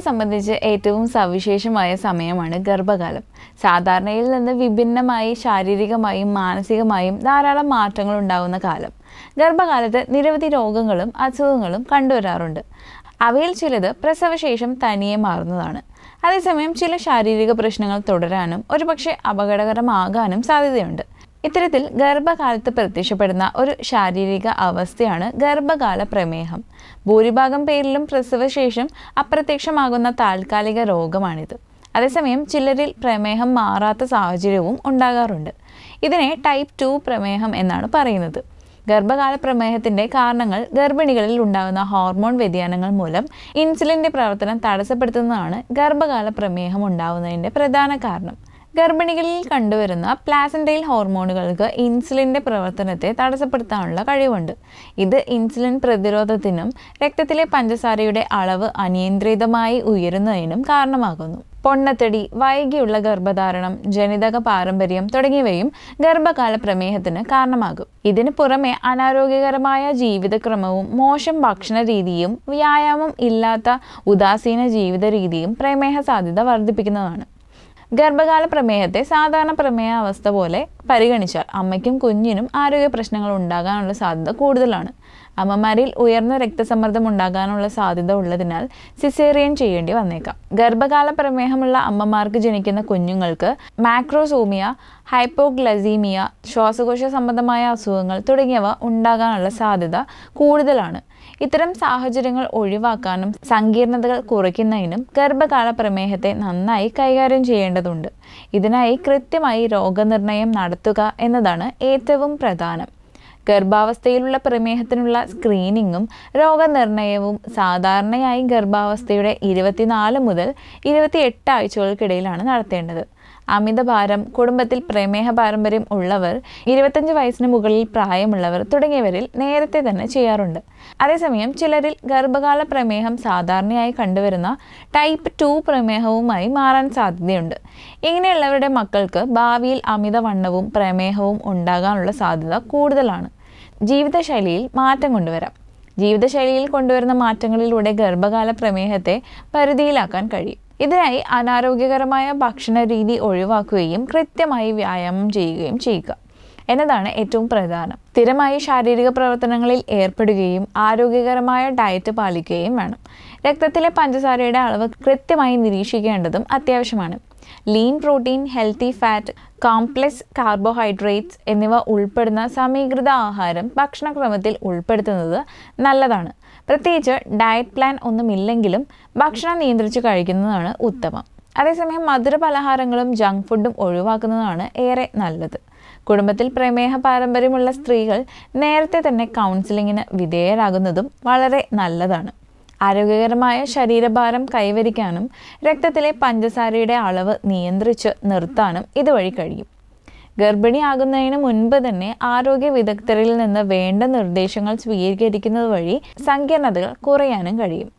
സംബന്ധിച്ച് ഏറ്റവും സവിശേഷമായ സമയമാണ് ഗർഭകാലം സാധാരണയിൽ നിന്ന് വിഭിന്നമായി ശാരീരികമായും മാനസികമായും ധാരാളം മാറ്റങ്ങൾ ഉണ്ടാകുന്ന കാലം ഗർഭകാലത്ത് നിരവധി രോഗങ്ങളും അസുഖങ്ങളും കണ്ടുവരാറുണ്ട് അവയിൽ ചിലത് പ്രസവശേഷം തനിയെ മാറുന്നതാണ് അതേസമയം ചില ശാരീരിക പ്രശ്നങ്ങൾ തുടരാനും ഒരുപക്ഷെ അപകടകരമാകാനും സാധ്യതയുണ്ട് ഇത്തരത്തിൽ ഗർഭകാലത്ത് പ്രത്യക്ഷപ്പെടുന്ന ഒരു ശാരീരിക അവസ്ഥയാണ് ഗർഭകാല പ്രമേഹം ഭൂരിഭാഗം പേരിലും പ്രസവശേഷം അപ്രത്യക്ഷമാകുന്ന താൽക്കാലിക രോഗമാണിത് അതേസമയം ചിലരിൽ പ്രമേഹം മാറാത്ത സാഹചര്യവും ഉണ്ടാകാറുണ്ട് ഇതിനെ ടൈപ്പ് ടു പ്രമേഹം എന്നാണ് പറയുന്നത് ഗർഭകാല പ്രമേഹത്തിന്റെ കാരണങ്ങൾ ഗർഭിണികളിൽ ഉണ്ടാകുന്ന ഹോർമോൺ വ്യതിയാനങ്ങൾ മൂലം ഇൻസുലിന്റെ പ്രവർത്തനം തടസ്സപ്പെടുത്തുന്നതാണ് ഗർഭകാല പ്രമേഹം ഉണ്ടാകുന്നതിന്റെ പ്രധാന കാരണം ഗർഭിണികളിൽ കണ്ടുവരുന്ന പ്ലാസൻറ്റൈൽ ഹോർമോണുകൾക്ക് ഇൻസുലിൻ്റെ പ്രവർത്തനത്തെ തടസ്സപ്പെടുത്താനുള്ള കഴിവുണ്ട് ഇത് ഇൻസുലിൻ പ്രതിരോധത്തിനും രക്തത്തിലെ പഞ്ചസാരയുടെ അളവ് അനിയന്ത്രിതമായി ഉയരുന്നതിനും കാരണമാകുന്നു പൊണ്ണത്തടി വൈകിയുള്ള ഗർഭധാരണം ജനിതക പാരമ്പര്യം തുടങ്ങിയവയും ഗർഭകാല പ്രമേഹത്തിന് കാരണമാകും ഇതിന് പുറമെ അനാരോഗ്യകരമായ ജീവിതക്രമവും മോശം ഭക്ഷണ രീതിയും വ്യായാമം ഇല്ലാത്ത ഉദാസീന ജീവിത രീതിയും പ്രമേഹ സാധ്യത വർദ്ധിപ്പിക്കുന്നതാണ് ഗർഭകാല പ്രമേഹത്തെ സാധാരണ പ്രമേയാവസ്ഥ പോലെ പരിഗണിച്ചാൽ അമ്മയ്ക്കും കുഞ്ഞിനും ആരോഗ്യ പ്രശ്നങ്ങൾ ഉണ്ടാകാനുള്ള സാധ്യത കൂടുതലാണ് അമ്മമാരിൽ ഉയർന്ന രക്തസമ്മർദ്ദം ഉണ്ടാകാനുള്ള സാധ്യത ഉള്ളതിനാൽ സിസേറിയൻ ചെയ്യേണ്ടി വന്നേക്കാം ഗർഭകാല പ്രമേഹമുള്ള അമ്മമാർക്ക് ജനിക്കുന്ന കുഞ്ഞുങ്ങൾക്ക് മാക്രോസോമിയ ഹൈപ്പോഗ്ലസീമിയ ശ്വാസകോശ സംബന്ധമായ അസുഖങ്ങൾ തുടങ്ങിയവ ഉണ്ടാകാനുള്ള സാധ്യത കൂടുതലാണ് ഇത്തരം സാഹചര്യങ്ങൾ ഒഴിവാക്കാനും സങ്കീർണതകൾ കുറയ്ക്കുന്നതിനും ഗർഭകാല പ്രമേഹത്തെ നന്നായി കൈകാര്യം ചെയ്യേണ്ടതുണ്ട് ഇതിനായി കൃത്യമായി രോഗനിർണയം നടത്തുക എന്നതാണ് ഏറ്റവും പ്രധാനം ഗർഭാവസ്ഥയിലുള്ള പ്രമേഹത്തിനുള്ള സ്ക്രീനിങ്ങും രോഗനിർണയവും സാധാരണയായി ഗർഭാവസ്ഥയുടെ ഇരുപത്തിനാല് മുതൽ ഇരുപത്തിയെട്ട് ആഴ്ചകൾക്കിടയിലാണ് നടത്തേണ്ടത് അമിതഭാരം കുടുംബത്തിൽ പ്രമേഹ പാരമ്പര്യം ഉള്ളവർ ഇരുപത്തഞ്ച് വയസ്സിന് മുകളിൽ പ്രായമുള്ളവർ തുടങ്ങിയവരിൽ നേരത്തെ തന്നെ ചെയ്യാറുണ്ട് അതേസമയം ചിലരിൽ ഗർഭകാല പ്രമേഹം സാധാരണയായി കണ്ടുവരുന്ന ടൈപ്പ് ടു പ്രമേഹവുമായി മാറാൻ സാധ്യതയുണ്ട് ഇങ്ങനെയുള്ളവരുടെ മക്കൾക്ക് ഭാവിയിൽ അമിതവണ്ണവും പ്രമേഹവും ഉണ്ടാകാനുള്ള സാധ്യത കൂടുതലാണ് ജീവിതശൈലിയിൽ മാറ്റം കൊണ്ടുവരാം ജീവിതശൈലിയിൽ കൊണ്ടുവരുന്ന മാറ്റങ്ങളിലൂടെ ഗർഭകാല പ്രമേഹത്തെ പരിധിയിലാക്കാൻ കഴിയും ഇതിനായി അനാരോഗ്യകരമായ ഭക്ഷണ രീതി ഒഴിവാക്കുകയും കൃത്യമായി വ്യായാമം ചെയ്യുകയും ചെയ്യുക എന്നതാണ് ഏറ്റവും പ്രധാനം സ്ഥിരമായി ശാരീരിക പ്രവർത്തനങ്ങളിൽ ഏർപ്പെടുകയും ആരോഗ്യകരമായ ഡയറ്റ് പാലിക്കുകയും വേണം രക്തത്തിലെ പഞ്ചസാരയുടെ അളവ് കൃത്യമായി നിരീക്ഷിക്കേണ്ടതും അത്യാവശ്യമാണ് lean protein healthy fat complex carbohydrates എന്നിവ ഉൾപ്പെടുന്ന സമീകൃത ആഹാരം ഭക്ഷണക്രമത്തിൽ ഉൾപ്പെടുത്തുന്നത് നല്ലതാണ് പ്രത്യേകിച്ച് ഡയറ്റ് പ്ലാൻ ഒന്നുമില്ലെങ്കിലും ഭക്ഷണം നിയന്ത്രിച്ച് കഴിക്കുന്നതാണ് ഉത്തമം അതേസമയം മധുര പലഹാരങ്ങളും ജങ്ക് ഫുഡും ഒഴിവാക്കുന്നതാണ് ഏറെ നല്ലത് കുടുംബത്തിൽ പ്രമേഹ പാരമ്പര്യമുള്ള സ്ത്രീകൾ നേരത്തെ തന്നെ കൗൺസിലിങ്ങിന് വിധേയരാകുന്നതും വളരെ നല്ലതാണ് ആരോഗ്യകരമായ ശരീരഭാരം കൈവരിക്കാനും രക്തത്തിലെ പഞ്ചസാരയുടെ അളവ് നിയന്ത്രിച്ച് നിർത്താനും ഇതുവഴി കഴിയും ഗർഭിണിയാകുന്നതിന് മുൻപ് തന്നെ ആരോഗ്യ വിദഗ്ധരിൽ നിന്ന് വേണ്ട നിർദ്ദേശങ്ങൾ സ്വീകരിക്കുന്നത് വഴി സങ്കീർണതകൾ കുറയാനും കഴിയും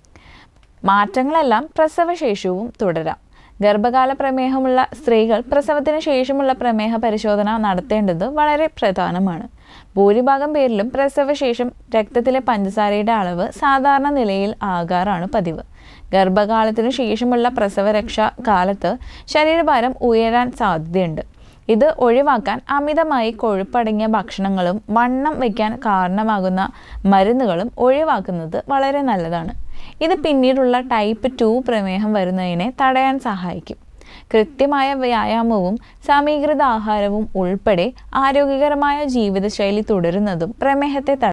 മാറ്റങ്ങളെല്ലാം പ്രസവശേഷവും തുടരാം ഗർഭകാല പ്രമേഹമുള്ള സ്ത്രീകൾ പ്രസവത്തിന് ശേഷമുള്ള പ്രമേഹ പരിശോധന നടത്തേണ്ടത് വളരെ പ്രധാനമാണ് ഭൂരിഭാഗം പേരിലും പ്രസവശേഷം രക്തത്തിലെ പഞ്ചസാരയുടെ അളവ് സാധാരണ നിലയിൽ ആകാറാണ് പതിവ് ഗർഭകാലത്തിനു ശേഷമുള്ള പ്രസവരക്ഷ കാലത്ത് ശരീരഭാരം ഉയരാൻ സാധ്യതയുണ്ട് ഇത് ഒഴിവാക്കാൻ അമിതമായി കൊഴുപ്പടങ്ങിയ ഭക്ഷണങ്ങളും വണ്ണം വയ്ക്കാൻ കാരണമാകുന്ന മരുന്നുകളും ഒഴിവാക്കുന്നത് വളരെ നല്ലതാണ് ഇത് പിന്നീടുള്ള ടൈപ്പ് ടു പ്രമേഹം വരുന്നതിനെ തടയാൻ സഹായിക്കും കൃത്യമായ വ്യായാമവും സമീകൃത ആഹാരവും ഉൾപ്പെടെ ആരോഗ്യകരമായ ജീവിതശൈലി തുടരുന്നതും പ്രമേഹത്തെ